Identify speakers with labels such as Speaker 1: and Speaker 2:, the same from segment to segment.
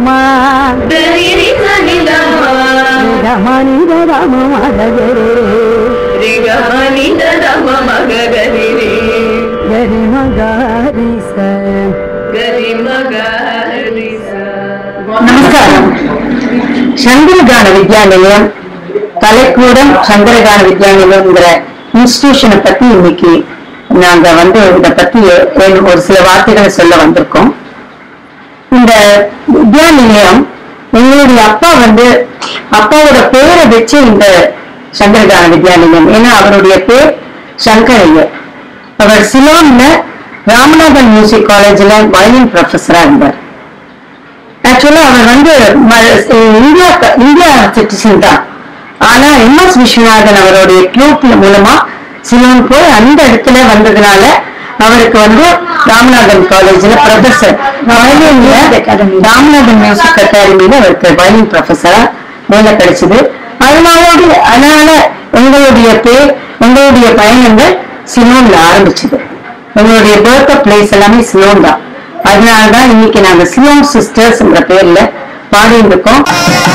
Speaker 1: ராமா மனித ராம மகரே கரி மகாரிச
Speaker 2: நமஸ்காரம் சங்கரகான வித்யாலயம் கலைக்கூடம் சங்கரகான வித்யாலயம்ங்கிற இன்ஸ்டிடியூஷனை பத்தி இன்னைக்கு நாங்க வந்து இத பத்தி ஒரு- ஒரு சில வார்த்தைகளை சொல்ல வந்திருக்கோம் இந்த வித்யாலயம் எங்களுடைய அப்பா வந்து அப்பாவோட பேரை வச்சு இந்த சங்கரகான வித்யாலயம் ஏன்னா அவருடைய பேர் சங்கரையர் அவர் சிலோன்ல ராமநாதன் மியூசிக் காலேஜ்ல வயலின் ப்ரொஃபஸரா இருந்தார் ஆக்சுவலா அவர் வந்து ம- இந்தியா இந்தியா சிட்டிசன் தான் ஆனா எம் எஸ் விஸ்வநாதன் அவருடைய டியூப் மூலமா சிலோன் போய் அந்த இடத்துல வந்ததுனால அவருக்கு வந்து ராமநாதன் காலேஜ்ல ப்ரொஃபசர் வயலின்ல ராமநாதன் மியூசிக் அகாடமியில அவருக்கு வயலின் ப்ரொஃபஸரா வேலை கிடைச்சது அதனால அதனால எங்களுடைய பேர் எங்களுடைய பயணங்கள் சிலோன்ல ஆரம்பிச்சது எங்களுடைய பர்த் பிளேஸ் எல்லாமே சிலோன் தான் அதனாலதான் இன்னைக்கு நாங்க சிலோன் சிஸ்டர்ஸ்ங்கிற பேர்ல பாடிட்டு இருக்கோம்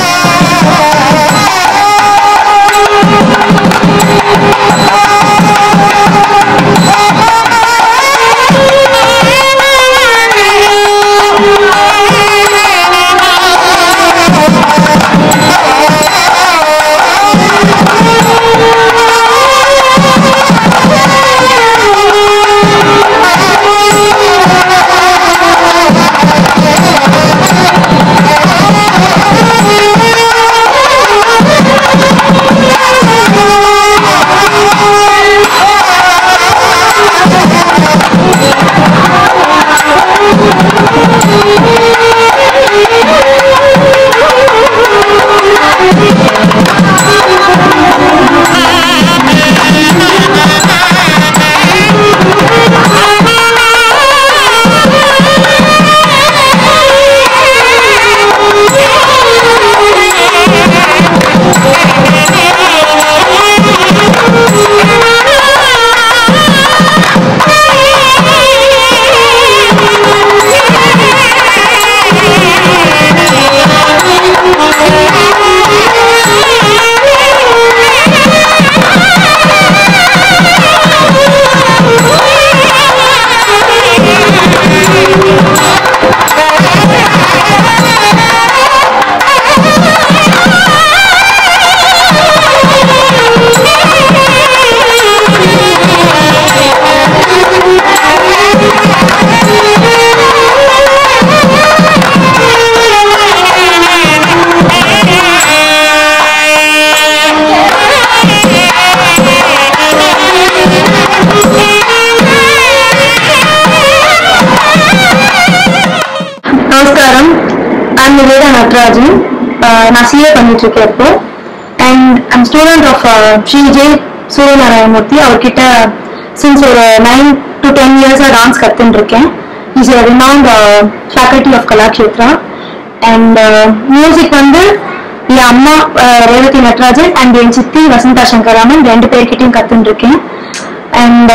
Speaker 2: நமஸ்காரம் ஐம் நிவேதா நட்ராஜன் ஆஹ் நான் சிஏ பண்ணிட்டு இருக்கேன் இப்போ and I'm student of Sri J Suryanarayanamurthy அவர்கிட்ட சின்ஸ் ஒரு நைன் டு டென் இயர்ஸாக டான்ஸ் கற்றுன்னு இருக்கேன் is a renowned faculty of Kalakshetra and music வந்து என் அம்மா ஆஹ் ரேவதி நட்ராஜன் அண்ட் என் சித்தி வசந்தா சங்கராமன் ரெண்டு பேர்கிட்டயும் கற்றுன்னு இருக்கேன் அண்ட்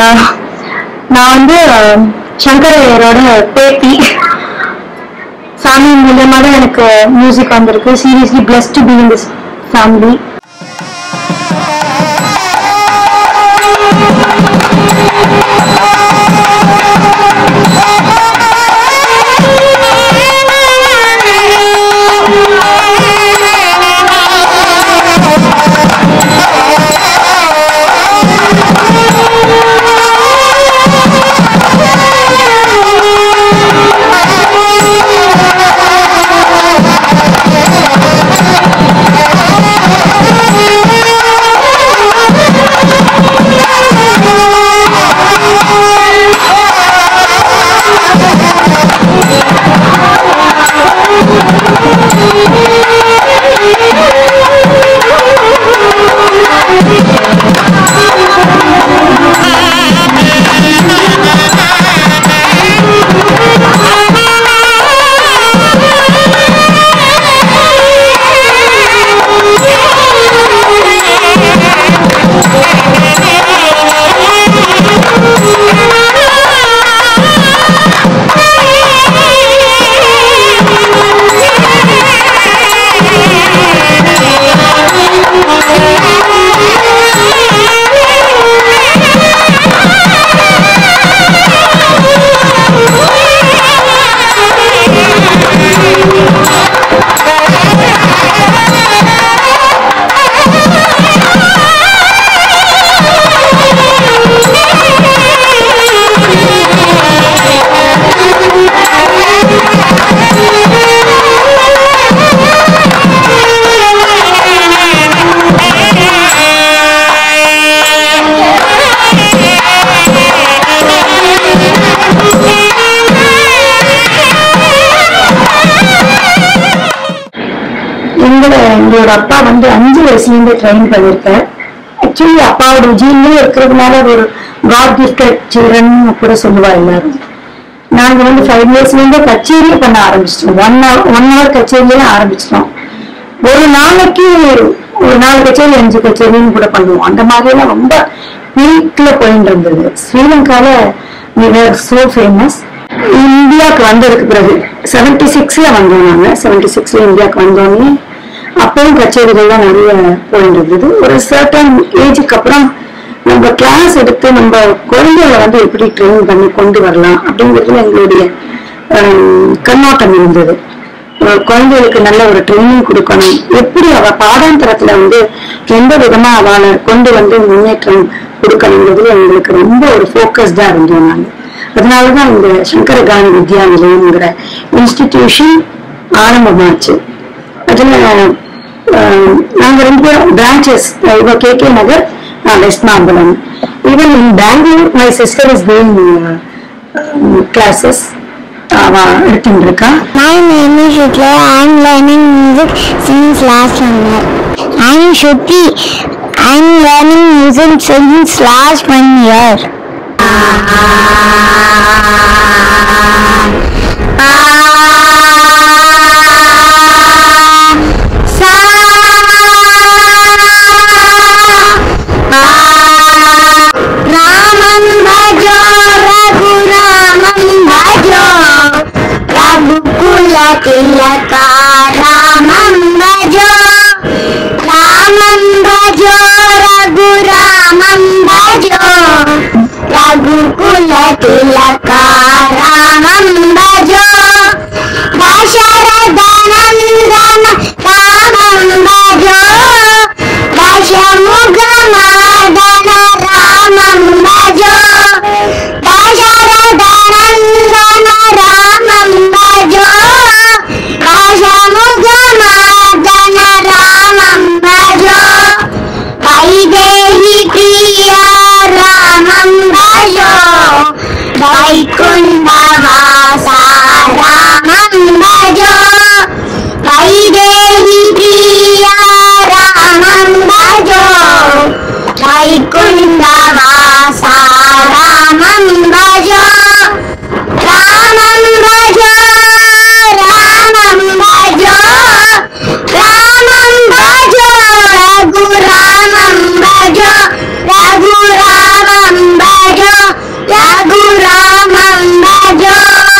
Speaker 2: நான் வந்து ஆஹ் சங்கரையரோட பேத்தி ஃபேமிலி மூலியமா தான் எனக்கு மியூசிக் வந்திருக்கு seriously blessed to be in this family
Speaker 3: Thank
Speaker 2: எங்களை எங்களோட அப்பா வந்து அஞ்சு வயசுலேருந்து ட்ரெயின் பண்ணியிருக்கார் ஆக்சுவலி அப்பாவோட ஜீன்லேயே இருக்கிறதுனால அது ஒரு காட் கிஃப்டட் சில்ட்ரன் கூட சொல்லுவா எல்லாரும் நாங்க வந்து ஃபைவ் இயர்ஸ்லேருந்தே கச்சேரியே பண்ண ஆரம்பிச்சிட்டோம் ஒன் ஹவர் ஒன் ஹவர் கச்சேரியே ஆரம்பிச்சிட்டோம் ஒரு நாளைக்கு ஒரு நாலு கச்சேரி அஞ்சு கச்சேரின்னு கூட பண்ணுவோம் அந்த மாதிரியெல்லாம் ரொம்ப பீக்ல போயிட்டு இருந்தது ஸ்ரீலங்கால சோ ஃபேமஸ் இந்தியாவுக்கு வந்ததுக்கு பிறகு செவன்டி சிக்ஸ்ல வந்தோம் நாங்க செவன்டி சிக்ஸ்ல இந்தியாவுக்கு வந்தோடனே அப்பவும் கச்சேரிகள் தான் நிறைய போயிட்டு இருந்தது ஒரு சர்டன் ஏஜுக்கு அப்புறம் நம்ம கிளாஸ் எடுத்து நம்ம குழந்தைகளை வந்து எப்படி ட்ரெயின் பண்ணி கொண்டு வரலாம் அப்படிங்கிறதுல எங்களுடைய ஆம், கண்ணோட்டம் இருந்தது ஒரு குழந்தைகளுக்கு நல்ல ஒரு ட்ரைனிங் கொடுக்கணும் எப்படி அவ பாடாந்தரத்துல வந்து எந்த விதமா அவளை கொண்டு வந்து முன்னேற்றம் கொடுக்கணுங்கிறதுல எங்களுக்கு ரொம்ப ஒரு ஃபோக்கஸ்டா இருந்தோம் நாங்க அதனாலதான் இந்த சங்கர கான வித்யா நிலையம்ங்கிற இன்ஸ்டிடியூஷன் ஆரம்பமாச்சு அதுல ஆஹ், நாங்க ரெண்டு பிரான்ச்சஸ் இவ K K Nagar West Mambalam even in Bangalore my sister is doing classes அவ எடுத்துட்டு இருக்கா
Speaker 3: My name is Shukla. I'm learning music since last one year. I'm Shruti. I'm learning music since last one year. Ramam bhajo, Raghuramam bhajo. Ragukula tilaka Ramam bhajo Ramam bhajo Raghu Ramam bhajo Ragukula tilaka Ramam bhajo Dasharadhanandana Ramam bhajo Dashamugamadana Ramam bhajo Dasharadhanandana Ramam bhajo Dashamugamadana Ramam bhajo Vaidehi Priya Ramam bhajo Vaikundavasa Ramam bhajo Vaidehi Priya Ramam bhajo Vaikundavasa Ramam bhajo Ramam bhajo Ramam bhajo Ramam bhajo Raghu Ramam bhajo Raghu Ramam bhajo Raghu Ramam bhajo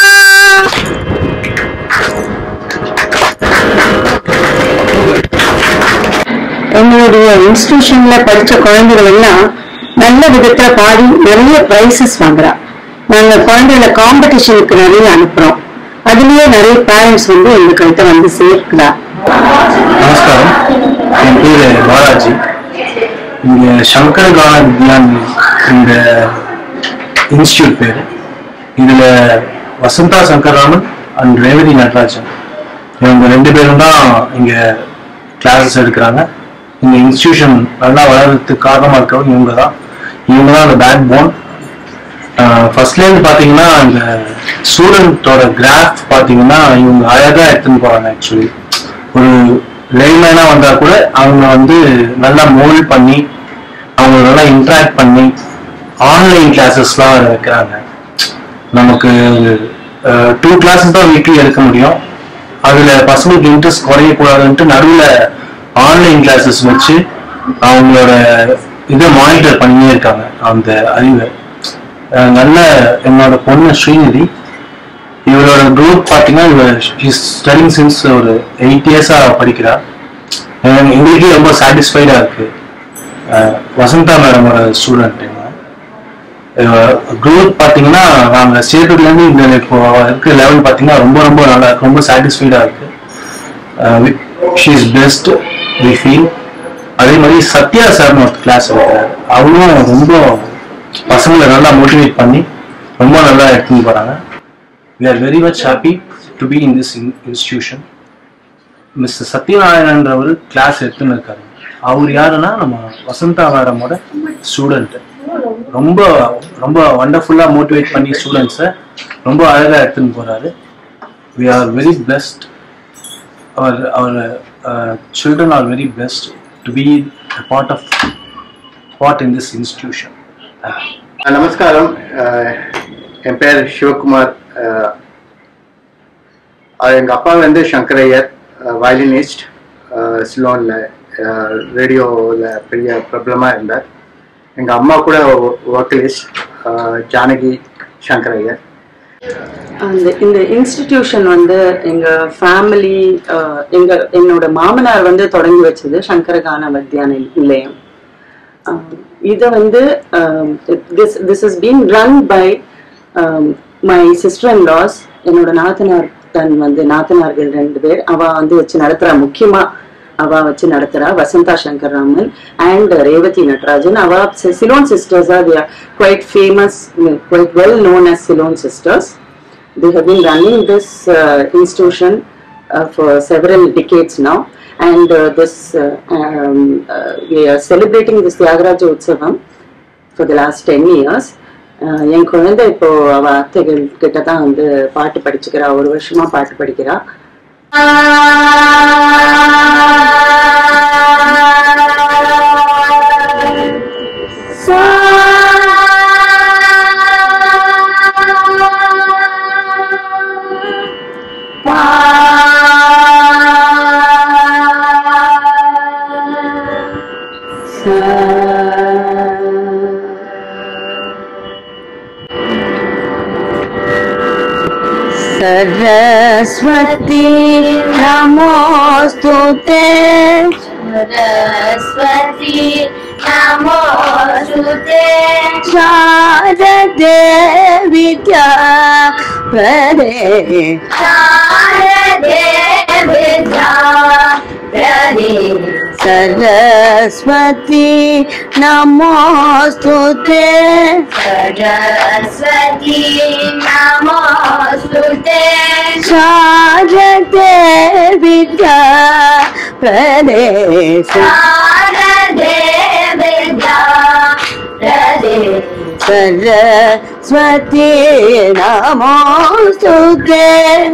Speaker 2: எங்களுடைய இன்ஸ்டிடியூஷன்ல படிச்ச குழந்தைகள் எல்லாம் நல்ல விதத்துல பாடி நிறைய prices வாங்குறா நாங்க குழந்தைகளை காம்படிஷனுக்கு நிறைய அனுப்புறோம் அதுலயே நிறைய பேரண்ட்ஸ் வந்து எங்ககிட்ட வந்து சேர்க்கிறா
Speaker 4: நமஸ்காரம் என் பேர் பாலாஜி இங்க சங்கர் கான வித்யான் இந்த இன்ஸ்டியூட் பேர் இதுல வசந்தா சங்கர்ராமன் அண்ட் ரேவதி நடராஜன் இவங்க ரெண்டு பேரும் தான் இங்க கிளாஸஸ் எடுக்கிறாங்க இந்த இன்ஸ்டிடியூஷன் நல்லா வளர்றதுக்கு காரணமா இருக்கவங்க இவங்க தான் இவங்க தான் அந்த பேக் போன் ஃபர்ஸ்ட்லேருந்து பார்த்தீங்கன்னா அந்த ஸ்டூடெண்ட்டோட கிராஃப் பார்த்தீங்கன்னா இவங்க அழகாக எடுத்துன்னு போகிறாங்க ஆக்சுவலி ஒரு லைமேனாக வந்தால் கூட அவங்க வந்து நல்லா மோல்ட் பண்ணி அவங்க நல்லா இன்ட்ராக்ட் பண்ணி ஆன்லைன் கிளாஸஸ்லாம் வைக்கிறாங்க நமக்கு டூ கிளாஸஸ் தான் வீக்லி எடுக்க முடியும் அதில் பசங்களுக்கு இன்ட்ரெஸ்ட் குறையக்கூடாதுன்ட்டு நடுவில் ஆன்லைன் கிளாஸஸ் வச்சு அவங்களோட இதை மானிட்டர் பண்ணியே இருக்காங்க அந்த அறிவை அஹ் நல்ல என்னோட பொண்ணு ஸ்ரீநிதி இவரோட குரூப் பார்த்தீங்கன்னா இவர் ஸ்டடிங் சின்ஸ் ஒரு எயிட் இயர்ஸாக படிக்கிறா அஹ் எங்களுக்கே ரொம்ப சாட்டிஸ்ஃபைடாக இருக்கு அஹ் வசந்தா மேடமோட ஸ்டூடெண்ட் குரூப் பார்த்தீங்கன்னா நாங்கள் சேர்த்ததுலேருந்து இந்த இப்போ இருக்க லெவல் பார்த்தீங்கன்னா ரொம்ப ரொம்ப நல்லா இருக்கு ரொம்ப சாட்டிஸ்ஃபைடாக இருக்கு she is best we feel அதே மாதிரி சத்யா சார்னு ஒரு கிளாஸ் இருக்கிறார் அவரும் ரொம்ப பசங்களை நல்லா மோட்டிவேட் பண்ணி ரொம்ப நல்லா எடுத்துன்னு போகிறாங்க we are very much happy to be in this institution mister சத்யநாராயணன்றவர் கிளாஸ் எடுத்துன்னு இருக்காரு அவர் யாருன்னா நம்ம வசந்தா மேடமோட ஸ்டூடெண்ட் ரொம்ப ரொம்ப வண்டர்ஃபுல்லாக மோட்டிவேட் பண்ணி ஸ்டூடெண்ட்ஸை ரொம்ப அழகாக எடுத்துன்னு போகிறாரு we are very best our our uh, children are very blessed to be a part of part in this institution. Thank you.
Speaker 5: நமஸ்காரம் அஹ், என் பேர் சிவகுமார் அஹ், அஹ், எங்க அப்பா வந்து சங்கரையர் வயலினிஸ்ட் சிலோனில் ரேடியோவில் பெரிய பிரபலமாக இருந்தார் எங்க அம்மா கூட ஒர்க்கலிஸ்ட் ஜானகி சங்கரையர்
Speaker 6: அந்த இந்த இன்ஸ்டிடியூஷன் வந்து எங்க ஃபேமிலி எங்க என்னோட மாமனார் வந்து தொடங்கி வச்சது சங்கரகான மத்தியான நிலையம் இதை வந்து this this is been run by my sister in law's என்னோட நாத்தனார் தன் வந்து நாத்தனார்கள் ரெண்டு பேர் அவ வந்து வச்சு நடத்துறா முக்கியமா அவ வச்சு நடத்துறா வசந்தா சங்கர் ராமன் அண்ட் ரேவதி நடராஜன் அவ Ceylon sisters are quite famous quite well known as Ceylon sisters they have been running this uh, institution uh, for several decades now and uh, this uh, um, uh, we are celebrating this Tyagaraja Utsavam for the last 10 years Uh, என் குழந்தை இப்போ அவ அத்தைகள் கிட்ட தான் வந்து பாட்டு படிச்சுக்கிறா ஒரு வருஷமா பாட்டு படிக்கிறா
Speaker 1: सरस्वती नमोऽस्तु ते
Speaker 3: सरस्वती नमोऽस्तुते
Speaker 1: शारदे विद्या प्रदे
Speaker 3: शारदे विद्या प्रदे
Speaker 1: सरस्वती नमोऽस्तु ते
Speaker 3: सरस्वती नमोऽस्तुते
Speaker 1: शारदे विद्या प्रदे
Speaker 3: शारदे विद्या प्रदे
Speaker 1: सरस्वती नमोऽस्तु ते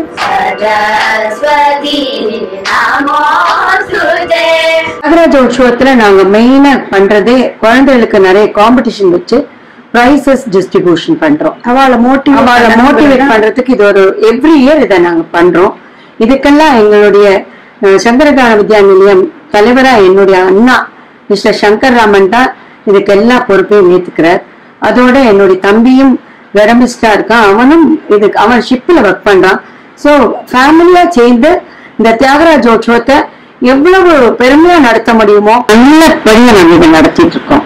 Speaker 3: सरस्वती नमोऽस्तुते
Speaker 2: நாகராஜ உற்சவத்துல நாங்க மெயினா பண்றதே குழந்தைகளுக்கு நிறைய காம்படிஷன் வச்சு ப்ரைசஸ் டிஸ்ட்ரிபியூஷன் பண்றோம்
Speaker 1: அவளை மோட்டிவ்
Speaker 2: அவளை மோட்டிவேட் பண்றதுக்கு இது ஒரு எவ்ரி இயர் இதை நாங்க பண்றோம் இதுக்கெல்லாம் எங்களுடைய அஹ், சங்கரகான வித்யா நிலையம் தலைவரா என்னுடைய அண்ணா மிஸ்டர் சங்கர் ராமன் தான் இதுக்கு எல்லா பொறுப்பையும் ஏத்துக்கிறார் அதோட என்னுடைய தம்பியும் வெரமிஸ்டா இருக்கான் அவனும் இதுக்கு அவன் ஷிப்ல ஒர்க் பண்றான் சோ ஃபேமிலியா சேர்ந்து இந்த தியாகராஜ உற்சவத்தை எவ்வளவு பெருமையா நடத்த முடியுமோ நல்லபடியா நாங்க இதை நடத்திட்டு இருக்கோம்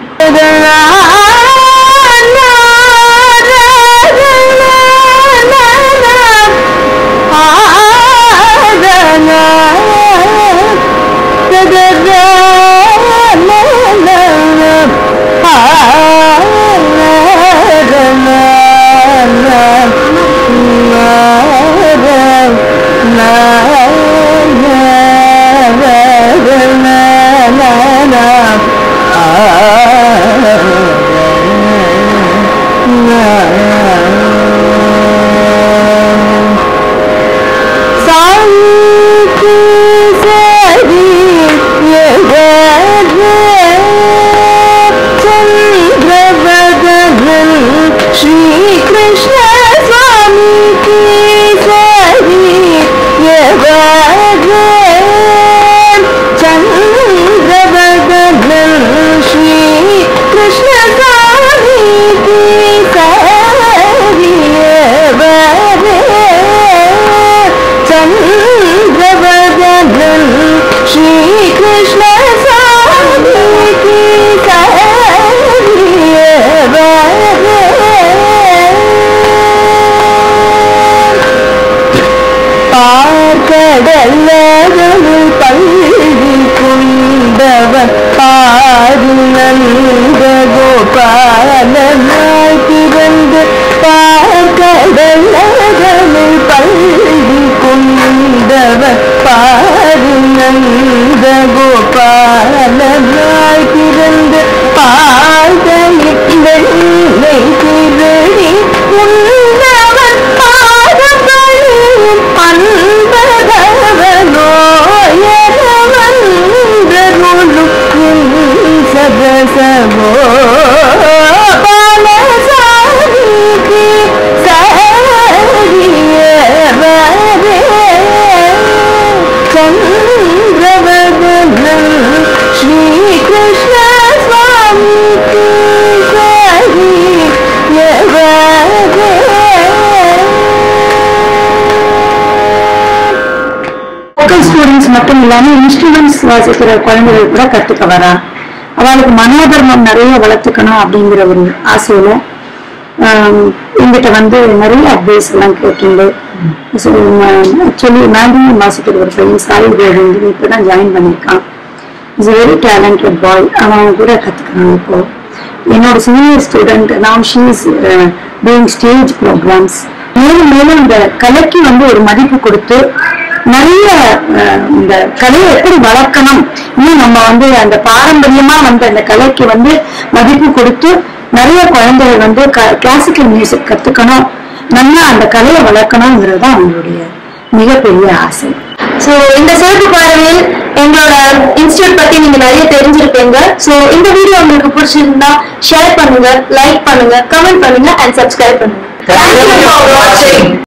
Speaker 1: Thank you. பாலசாரிக்கு சரியவரே சந்திரவதனம் ஸ்ரீ கிருஷ்ண சுவாமிக்கு
Speaker 2: லோக்கல் ஸ்டூடெண்ட்ஸ் மட்டும் இல்லாம இன்ஸ்ட்ருமெண்ட்ஸ் வாசிக்கிற குழந்தைகள் கூட கத்துக்க வரா அவளுக்கு மனோதர்மம் நிறைய வளர்த்துக்கணும் அப்படிங்கிற ஒரு ஆசையில ஆம், எங்கிட்ட வந்து நிறைய அட்வைஸ் எல்லாம் கேட்டுண்டு ஆக்சுவலி மேண்டிங் வாசிக்கிற ஒரு பையன் சாய் கோவிந்த் இப்பதான் ஜாயின் பண்ணியிருக்கான் இஸ் வெரி டேலண்டட் பாய் அவன் கூட கத்துக்கிறான் இப்போ என்னோட சீனியர் ஸ்டூடெண்ட் நான் ஷீஸ் டூயிங் ஸ்டேஜ் ப்ரோக்ராம்ஸ் மேலும் மேலும் இந்த கலைக்கு வந்து ஒரு மதிப்பு கொடுத்து நிறைய அஹ், இந்த கலையை எப்படி வளர்க்கணும் இன்னும் நம்ம வந்து அந்த பாரம்பரியமா வந்த அந்த கலைக்கு வந்து மதிப்பு கொடுத்து நிறைய குழந்தைகள் வந்து கிளாசிக்கல் மியூசிக் கத்துக்கணும் நல்லா அந்த கலையை வளர்க்கணுங்கிறது தான் அவங்களுடைய மிகப்பெரிய ஆசை
Speaker 1: ஸோ இந்த சிறப்பு பார்வையில் எங்களோட இன்ஸ்டியூட் பத்தி நீங்க நிறைய தெரிஞ்சிருப்பீங்க ஸோ இந்த வீடியோ உங்களுக்கு பிடிச்சிருந்தா ஷேர் பண்ணுங்க லைக் பண்ணுங்க கமெண்ட் பண்ணுங்க அண்ட் சப்ஸ்கிரைப் பண்ணுங்க
Speaker 4: Thank you for watching.